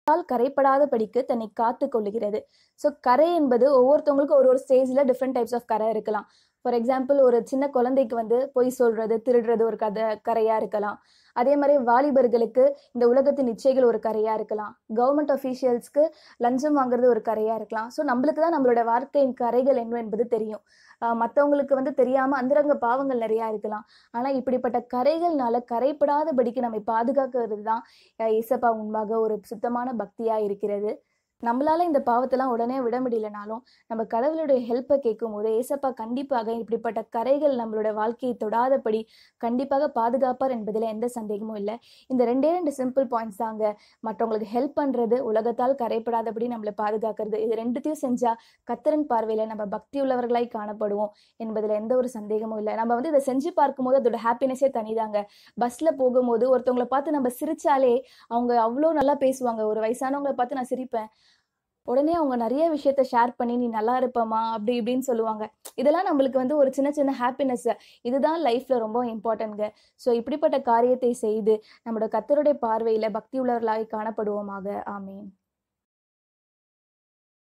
உலகத்தால் கரைப்படாத படிக்கு தன்னை காத்து கொள்ளுகிறது ஸோ கரை என்பது ஒவ்வொருத்தவங்களுக்கும் ஒரு ஒரு ஸ்டேஜில் டிஃப்ரெண்ட் டைப்ஸ் ஆஃப் கரை இருக்கலாம் ஃபார் எக்ஸாம்பிள் ஒரு சின்ன குழந்தைக்கு வந்து பொய் சொல்றது திருடுறது ஒரு கதை கரையாக இருக்கலாம் அதே மாதிரி வாலிபர்களுக்கு இந்த உலகத்தின் இச்சைகள் ஒரு கரையாக இருக்கலாம் கவர்மெண்ட் அஃபீஷியல்ஸ்க்கு லஞ்சம் வாங்குறது ஒரு கரையாக இருக்கலாம் ஸோ நம்மளுக்கு தான் நம்மளோட வாழ்க்கையின் கரைகள் என்ன என்பது தெரியும் மற்றவங்களுக்கு வந்து தெரியாமல் அந்தரங்க பாவங்கள் நிறையா இருக்கலாம் ஆனால் இப்படிப்பட்ட கரைகள்னால கரைப்படாதபடிக்கு நம்மை பாதுகாக்கிறது தான் இசப்பா முன்பாக ஒரு சுத்தமான பக்தியாக இருக்கிறது நம்மளால இந்த பாவத்தெல்லாம் உடனே விட முடியலனாலும் நம்ம கடவுளுடைய ஹெல்ப்பை கேட்கும் போது ஏசப்பா கண்டிப்பாக இப்படிப்பட்ட கரைகள் நம்மளோட வாழ்க்கையை தொடாதபடி கண்டிப்பாக பாதுகாப்பார் என்பதில் எந்த சந்தேகமும் இல்லை இந்த ரெண்டே ரெண்டு சிம்பிள் பாயிண்ட்ஸ் தாங்க மற்றவங்களுக்கு ஹெல்ப் பண்ணுறது உலகத்தால் கரைப்படாதபடி நம்மளை பாதுகாக்கிறது இது ரெண்டுத்தையும் செஞ்சால் கத்தரன் பார்வையில் நம்ம பக்தி உள்ளவர்களாய் காணப்படுவோம் என்பதில் எந்த ஒரு சந்தேகமும் இல்லை நம்ம வந்து இதை செஞ்சு பார்க்கும்போது அதோட ஹாப்பினஸே தனிதாங்க பஸ்ஸில் போகும்போது ஒருத்தவங்களை பார்த்து நம்ம சிரிச்சாலே அவங்க அவ்வளோ நல்லா பேசுவாங்க ஒரு வயசானவங்களை பார்த்து நான் சிரிப்பேன் உடனே அவங்க நிறைய விஷயத்த ஷேர் பண்ணி நீ நல்லா இருப்பமா அப்படி இப்படின்னு சொல்லுவாங்க இதெல்லாம் நம்மளுக்கு வந்து ஒரு சின்ன சின்ன ஹாப்பினஸ் இதுதான் லைஃப்ல ரொம்ப இம்பார்ட்டன்ட்ங்க ஸோ இப்படிப்பட்ட காரியத்தை செய்து நம்மளோட கத்தருடைய பார்வையில பக்தி உள்ளவர்களாக காணப்படுவோமாக ஆமீன்